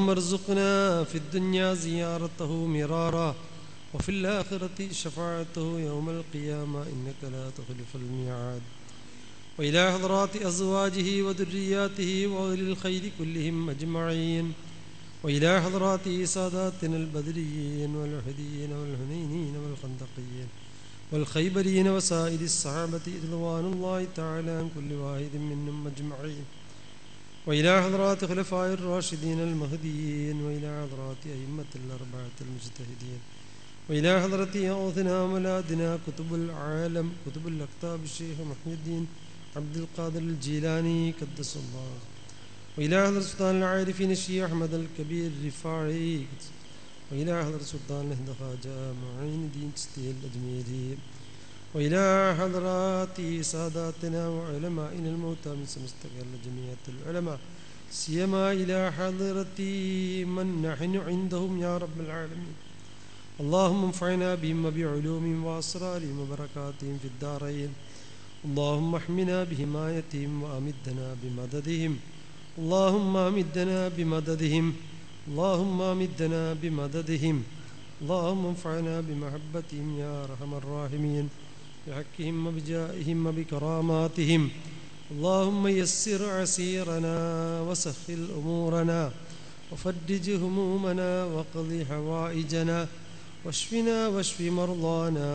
ارزقنا في الدنيا زيارته مرارا وفي الآخرة شفاعته يوم القيامة إنك لا تخلف الميعاد وإلى حضرات أزواجه وذرياته وأهل الخير كلهم أجمعين وإلى حضرات ساداتنا البدريين والأحديين والهنينين والخندقيين والخيبرين وسائر الصحابة رضوان الله تعالى عن كل واحد منهم أجمعين وإلى حضرات خلفاء الراشدين المهديين وإلى حضرات أئمة الأربعة المجتهدين وإلى حضرة أوثنا وملادنا كتب العالم كتب الأكتاب الشيخ محي الدين عبد القادر الجيلاني قدس الله وإلى حضرة سلطان العارفين الشيخ أحمد الكبير الرفاعي وإلى حضرة سلطان الهند خواجة معين الدين تستي الأجميري وإلى حضرات ساداتنا وعلمائنا الموتى من سمستقل جميع العلماء سيما إلى حضرة من نحن عندهم يا رب العالمين اللهم انفعنا بهم وبعلومهم وأسرارهم وبركاتهم في الدارين اللهم احمنا بحمايتهم وأمدنا بمددهم اللهم أمدنا بمددهم اللهم أمدنا بمددهم اللهم انفعنا بمحبتهم يا أرحم الراحمين بحقهم وبجائهم وبكراماتهم اللهم يسر عسيرنا وسخل أمورنا وفرج همومنا وقض حوائجنا واشفنا واشف مرضانا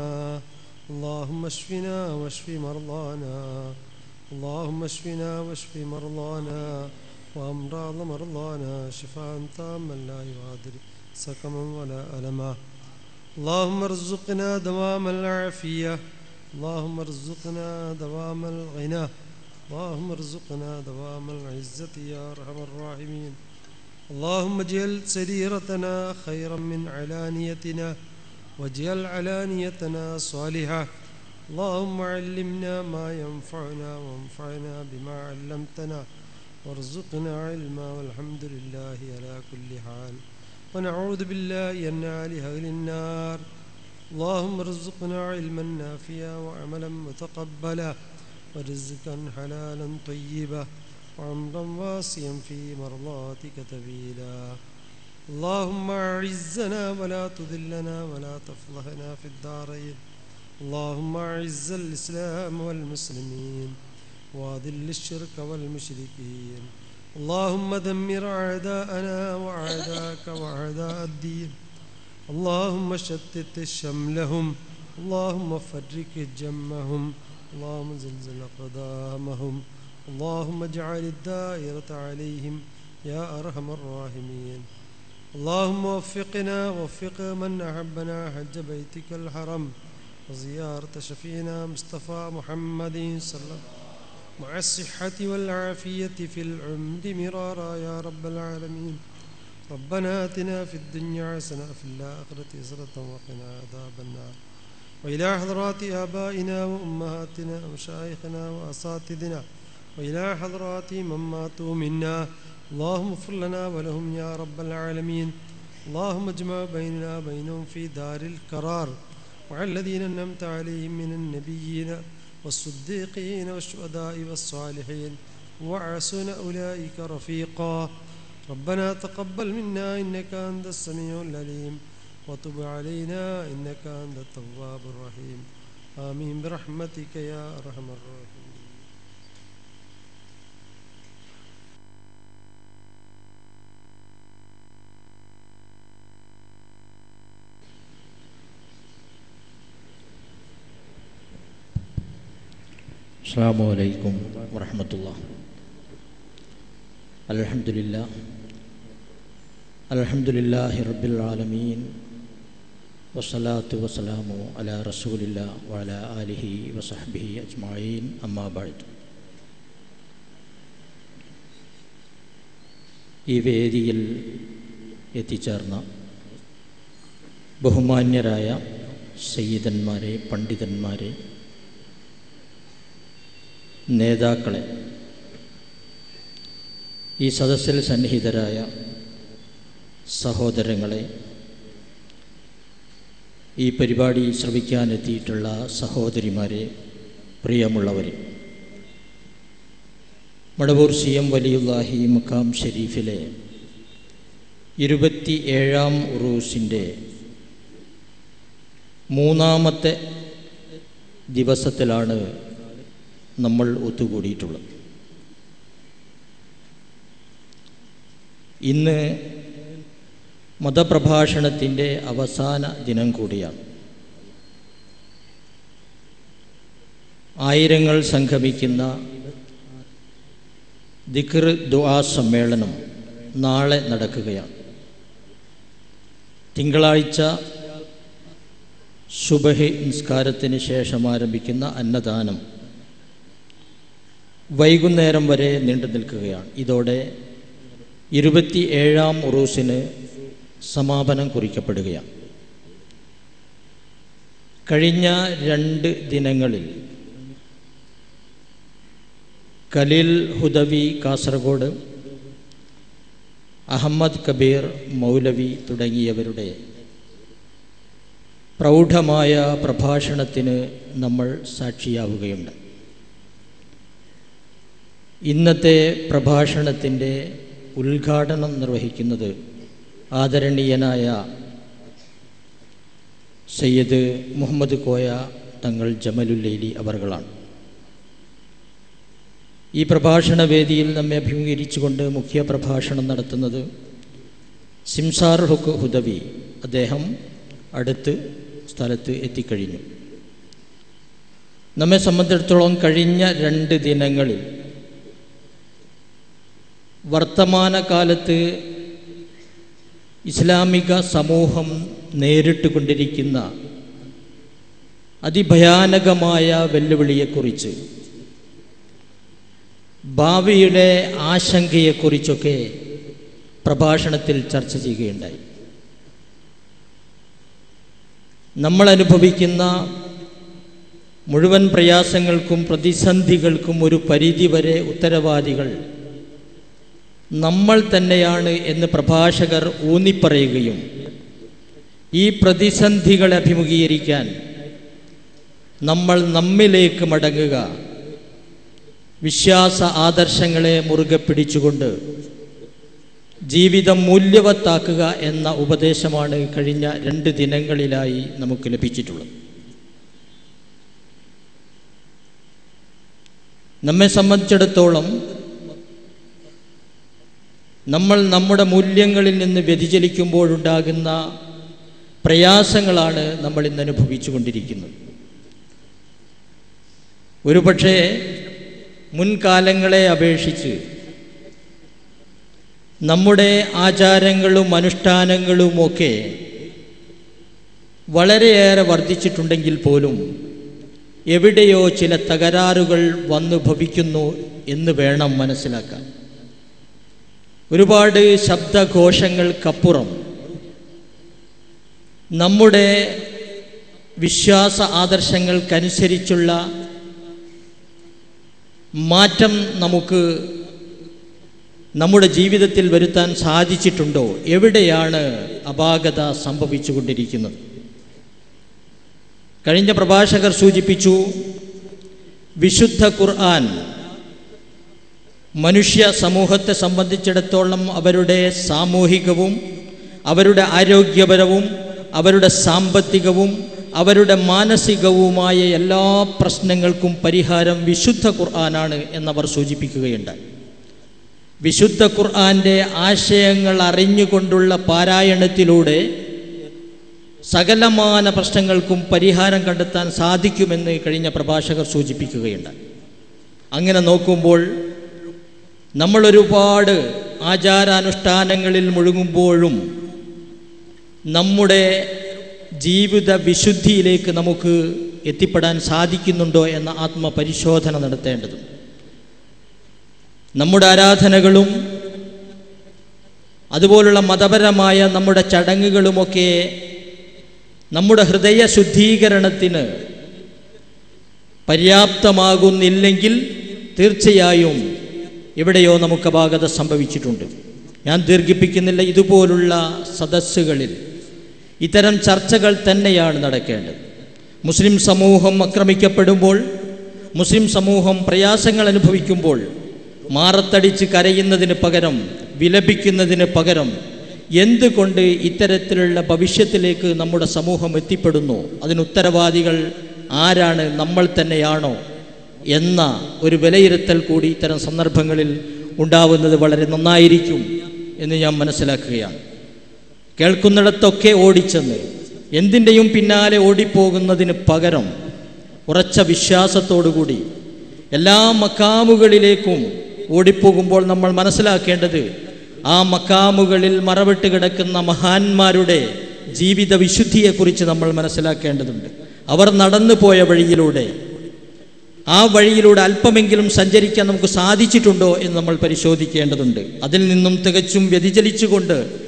اللهم اشفنا واشف مرضانا اللهم اشفنا واشف مرضانا وأمراض مرضانا شفاء تاما لا يغادر سقما ولا ألما اللهم ارزقنا دوام العافية اللهم ارزقنا دوام الغنى اللهم ارزقنا دوام العزة يا أرحم الراحمين اللهم اجعل سريرتنا خيرا من علانيتنا واجعل علانيتنا صالحة اللهم علمنا ما ينفعنا وانفعنا بما علمتنا وارزقنا علما والحمد لله على كل حال ونعوذ بالله أن أهل النار اللهم ارزقنا علما نافعا وعملا متقبلا ورزقا حلالا طيبا وعمرا واسعا في مرضاتك طويلا اللهم أعزنا ولا تذلنا ولا تفضحنا في الدارين اللهم أعز الإسلام والمسلمين وأذل الشرك والمشركين اللهم دمر أعداءنا وأعداءك وأعداء الدين اللهم شتت شملهم اللهم فرق جمهم اللهم زلزل أقدامهم اللهم اجعل الدائرة عليهم يا أرحم الراحمين اللهم وفقنا وفق من أحبنا حج بيتك الحرم وزيارة شفينا مصطفى محمد صلى الله عليه وسلم مع الصحة والعافية في العمد مرارا يا رب العالمين ربنا آتنا في الدنيا حسنة في الآخرة حسنة وقنا عذاب النار وإلى حضرات آبائنا وأمهاتنا ومشايخنا وأساتذنا وإلى حضرات من ماتوا منا اللهم اغفر لنا ولهم يا رب العالمين اللهم اجمع بيننا بينهم في دار القرار وعلى الذين أنعمت عليهم من النبيين والصديقين والشهداء والصالحين وعسن أولئك رفيقا ربنا تقبل منا إنك أنت السميع العليم وتب علينا إنك أنت التواب الرحيم آمين برحمتك يا أرحم الراحمين السلام عليكم ورحمة الله الحمد لله الحمد لله رب العالمين والصلاة والسلام على رسول الله وعلى آله وصحبه أجمعين أما بعد ഈ വേദിയിൽ എത്തിച്ചേർന്ന ബഹുമാന്യരായ സയ്യിദന്മാരെ പണ്ഡിതന്മാരെ നേതാക്കളെ ഈ സദസ്സിൽ സന്നിഹിതരായ സഹോദരങ്ങളെ ഈ പരിപാടി ശ്രവിക്കാനെത്തിയിട്ടുള്ള സഹോദരിമാരെ പ്രിയമുള്ളവരെ മടവൂർ സി എം വലിയുല്ലാഹി മുക്കാം ഷെരീഫിലെ ഇരുപത്തി ഏഴാം ഉറൂസിൻ്റെ മൂന്നാമത്തെ ദിവസത്തിലാണ് നമ്മൾ ഒത്തുകൂടിയിട്ടുള്ളത് ഇന്ന് മതപ്രഭാഷണത്തിൻ്റെ അവസാന ദിനം കൂടിയാണ് ആയിരങ്ങൾ സംഗമിക്കുന്ന ദിക്ർ ദുആ സമ്മേളനം നാളെ നടക്കുകയാണ് തിങ്കളാഴ്ച സുബഹി നിസ്കാരത്തിന് ശേഷം ആരംഭിക്കുന്ന അന്നദാനം വൈകുന്നേരം വരെ നീണ്ടു നിൽക്കുകയാണ് ഇതോടെ ഇരുപത്തി ഏഴാം ഉറൂസിന് സമാപനം കുറിക്കപ്പെടുകയാണ് കഴിഞ്ഞ രണ്ട് ദിനങ്ങളിൽ കലീൽ ഹുദവി കാസർഗോഡ് അഹമ്മദ് കബീർ മൗലവി തുടങ്ങിയവരുടെ പ്രൗഢമായ പ്രഭാഷണത്തിന് നമ്മൾ സാക്ഷിയാവുകയുണ്ട് ഇന്നത്തെ പ്രഭാഷണത്തിൻ്റെ ഉദ്ഘാടനം നിർവഹിക്കുന്നത് ആദരണീയനായ സയ്യദ് മുഹമ്മദ് കോയ തങ്ങൾ ജമലുല്ലൈലി അവർകളാണ് ഈ പ്രഭാഷണ വേദിയിൽ നമ്മെ അഭിമുഖീകരിച്ചുകൊണ്ട് മുഖ്യ പ്രഭാഷണം നടത്തുന്നത് സിംസാർ ഹുക്ക് ഹുദവി അദ്ദേഹം അടുത്ത് സ്ഥലത്ത് എത്തിക്കഴിഞ്ഞു നമ്മെ സംബന്ധിച്ചിടത്തോളം കഴിഞ്ഞ രണ്ട് ദിനങ്ങളിൽ വർത്തമാനകാലത്ത് ഇസ്ലാമിക സമൂഹം നേരിട്ട് കൊണ്ടിരിക്കുന്ന അതിഭയാനകമായ വെല്ലുവിളിയെക്കുറിച്ച് ഭാവിയുടെ ആശങ്കയെക്കുറിച്ചൊക്കെ പ്രഭാഷണത്തിൽ ചർച്ച ചെയ്യുകയുണ്ടായി നമ്മൾ അനുഭവിക്കുന്ന മുഴുവൻ പ്രയാസങ്ങൾക്കും പ്രതിസന്ധികൾക്കും ഒരു പരിധിവരെ ഉത്തരവാദികൾ നമ്മൾ തന്നെയാണ് എന്ന് പ്രഭാഷകർ ഊന്നിപ്പറയുകയും ഈ പ്രതിസന്ധികളെ അഭിമുഖീകരിക്കാൻ നമ്മൾ നമ്മിലേക്ക് മടങ്ങുക വിശ്വാസ ആദർശങ്ങളെ മുറുകെ പിടിച്ചുകൊണ്ട് ജീവിതം മൂല്യവത്താക്കുക എന്ന ഉപദേശമാണ് കഴിഞ്ഞ രണ്ട് ദിനങ്ങളിലായി നമുക്ക് ലഭിച്ചിട്ടുള്ളത് നമ്മെ സംബന്ധിച്ചിടത്തോളം നമ്മൾ നമ്മുടെ മൂല്യങ്ങളിൽ നിന്ന് വ്യതിചലിക്കുമ്പോഴുണ്ടാകുന്ന പ്രയാസങ്ങളാണ് നമ്മൾ ഇന്ന് അനുഭവിച്ചു കൊണ്ടിരിക്കുന്നത് ഒരുപക്ഷെ മുൻകാലങ്ങളെ അപേക്ഷിച്ച് നമ്മുടെ ആചാരങ്ങളും അനുഷ്ഠാനങ്ങളുമൊക്കെ വളരെയേറെ വർദ്ധിച്ചിട്ടുണ്ടെങ്കിൽ പോലും എവിടെയോ ചില തകരാറുകൾ വന്നു ഭവിക്കുന്നു എന്ന് വേണം മനസ്സിലാക്കാൻ ഒരുപാട് ശബ്ദഘോഷങ്ങൾക്കപ്പുറം നമ്മുടെ വിശ്വാസ ആദർശങ്ങൾക്കനുസരിച്ചുള്ള മാറ്റം നമുക്ക് നമ്മുടെ ജീവിതത്തിൽ വരുത്താൻ സാധിച്ചിട്ടുണ്ടോ എവിടെയാണ് അപാകത സംഭവിച്ചുകൊണ്ടിരിക്കുന്നത് കഴിഞ്ഞ പ്രഭാഷകർ സൂചിപ്പിച്ചു വിശുദ്ധ ഖുർആൻ മനുഷ്യ സമൂഹത്തെ സംബന്ധിച്ചിടത്തോളം അവരുടെ സാമൂഹികവും അവരുടെ ആരോഗ്യപരവും അവരുടെ സാമ്പത്തികവും അവരുടെ മാനസികവുമായ എല്ലാ പ്രശ്നങ്ങൾക്കും പരിഹാരം വിശുദ്ധ ഖുർആനാണ് എന്നവർ സൂചിപ്പിക്കുകയുണ്ടായി വിശുദ്ധ ഖുർആൻ്റെ ആശയങ്ങൾ അറിഞ്ഞുകൊണ്ടുള്ള പാരായണത്തിലൂടെ സകലമാന പ്രശ്നങ്ങൾക്കും പരിഹാരം കണ്ടെത്താൻ സാധിക്കുമെന്ന് കഴിഞ്ഞ പ്രഭാഷകർ സൂചിപ്പിക്കുകയുണ്ടായി അങ്ങനെ നോക്കുമ്പോൾ നമ്മൾ ഒരുപാട് ആചാരാനുഷ്ഠാനങ്ങളിൽ മുഴുകുമ്പോഴും നമ്മുടെ ജീവിത വിശുദ്ധിയിലേക്ക് നമുക്ക് എത്തിപ്പെടാൻ സാധിക്കുന്നുണ്ടോ എന്ന ആത്മപരിശോധന നടത്തേണ്ടതുണ്ട് നമ്മുടെ ആരാധനകളും അതുപോലുള്ള മതപരമായ നമ്മുടെ ചടങ്ങുകളുമൊക്കെ നമ്മുടെ ഹൃദയ ശുദ്ധീകരണത്തിന് പര്യാപ്തമാകുന്നില്ലെങ്കിൽ തീർച്ചയായും എവിടെയോ നമുക്ക് അപാകത സംഭവിച്ചിട്ടുണ്ട് ഞാൻ ദീർഘിപ്പിക്കുന്നില്ല ഇതുപോലുള്ള സദസ്സുകളിൽ ഇത്തരം ചർച്ചകൾ തന്നെയാണ് നടക്കേണ്ടത് മുസ്ലിം സമൂഹം ആക്രമിക്കപ്പെടുമ്പോൾ മുസ്ലിം സമൂഹം പ്രയാസങ്ങൾ അനുഭവിക്കുമ്പോൾ മാറത്തടിച്ച് കരയുന്നതിന് പകരം വിലപിക്കുന്നതിന് പകരം എന്തുകൊണ്ട് ഇത്തരത്തിലുള്ള ഭവിഷ്യത്തിലേക്ക് നമ്മുടെ സമൂഹം എത്തിപ്പെടുന്നു അതിന് ഉത്തരവാദികൾ ആരാണ് നമ്മൾ തന്നെയാണോ എന്ന ഒരു വിലയിരുത്തൽ കൂടി ഇത്തരം സന്ദർഭങ്ങളിൽ ഉണ്ടാവുന്നത് വളരെ നന്നായിരിക്കും എന്ന് ഞാൻ മനസ്സിലാക്കുകയാണ് കേൾക്കുന്നിടത്തൊക്കെ ഓടിച്ചെന്ന് എന്തിൻ്റെയും പിന്നാലെ ഓടിപ്പോകുന്നതിന് പകരം ഉറച്ച വിശ്വാസത്തോടുകൂടി എല്ലാ മക്കാമുകളിലേക്കും ഓടിപ്പോകുമ്പോൾ നമ്മൾ മനസ്സിലാക്കേണ്ടത് ആ മക്കാമുകളിൽ മറവിട്ട് കിടക്കുന്ന മഹാന്മാരുടെ ജീവിത വിശുദ്ധിയെക്കുറിച്ച് നമ്മൾ മനസ്സിലാക്കേണ്ടതുണ്ട് അവർ നടന്നു പോയ വഴിയിലൂടെ ആ വഴിയിലൂടെ അല്പമെങ്കിലും സഞ്ചരിക്കാൻ നമുക്ക് സാധിച്ചിട്ടുണ്ടോ എന്ന് നമ്മൾ പരിശോധിക്കേണ്ടതുണ്ട് അതിൽ നിന്നും തികച്ചും വ്യതിചലിച്ചുകൊണ്ട്